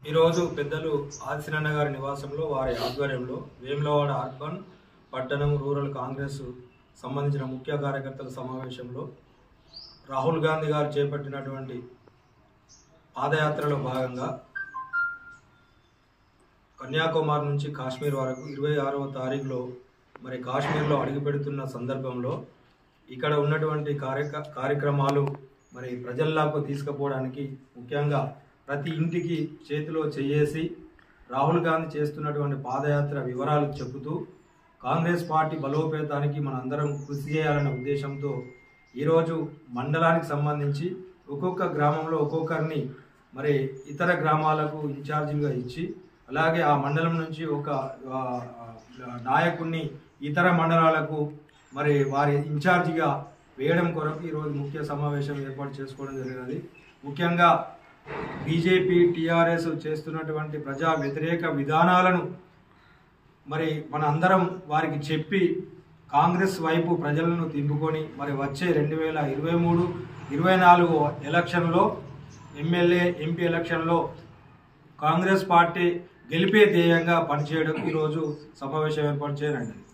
ఈరోజు పెద్దలు ఆదిశనన్న గారి నివాసంలో వారి ఆధ్వర్యంలో వేములవాడ అర్బన్ పట్టణం రూరల్ కాంగ్రెస్ సంబంధించిన ముఖ్య కార్యకర్తల సమావేశంలో రాహుల్ గాంధీ గారు చేపట్టినటువంటి పాదయాత్రలో భాగంగా కన్యాకుమారి నుంచి కాశ్మీర్ వరకు ఇరవై ఆరవ తారీఖులో మరి కాశ్మీర్లో అడుగుపెడుతున్న సందర్భంలో ఇక్కడ ఉన్నటువంటి కార్యక కార్యక్రమాలు మరి ప్రజల్లోకి తీసుకుపోవడానికి ముఖ్యంగా ప్రతి ఇంటికి చేతిలో చేయేసి రాహుల్ గాంధీ చేస్తున్నటువంటి పాదయాత్ర వివరాలు చెబుతూ కాంగ్రెస్ పార్టీ బలోపేతానికి మనందరం కృషి చేయాలనే ఉద్దేశంతో ఈరోజు మండలానికి సంబంధించి ఒక్కొక్క గ్రామంలో ఒక్కొక్కరిని మరి ఇతర గ్రామాలకు ఇన్ఛార్జీలుగా ఇచ్చి అలాగే ఆ మండలం నుంచి ఒక ఆ, ఆ, నాయకుడిని ఇతర మండలాలకు మరి వారి ఇన్ఛార్జిగా వేయడం కొరకు ఈరోజు ముఖ్య సమావేశం ఏర్పాటు చేసుకోవడం జరిగినది ముఖ్యంగా బీజేపీ టీఆర్ఎస్ చేస్తున్నటువంటి ప్రజా వ్యతిరేక విధానాలను మరి మన అందరం వారికి చెప్పి కాంగ్రెస్ వైపు ప్రజలను తింపుకొని మరి వచ్చే రెండు వేల ఇరవై మూడు ఇరవై నాలుగు ఎలక్షన్లో ఎమ్మెల్యే ఎంపీ ఎలక్షన్లో కాంగ్రెస్ పార్టీ గెలిపే ధ్యేయంగా పనిచేయడం ఈరోజు సమావేశం ఏర్పాటు చేయనండి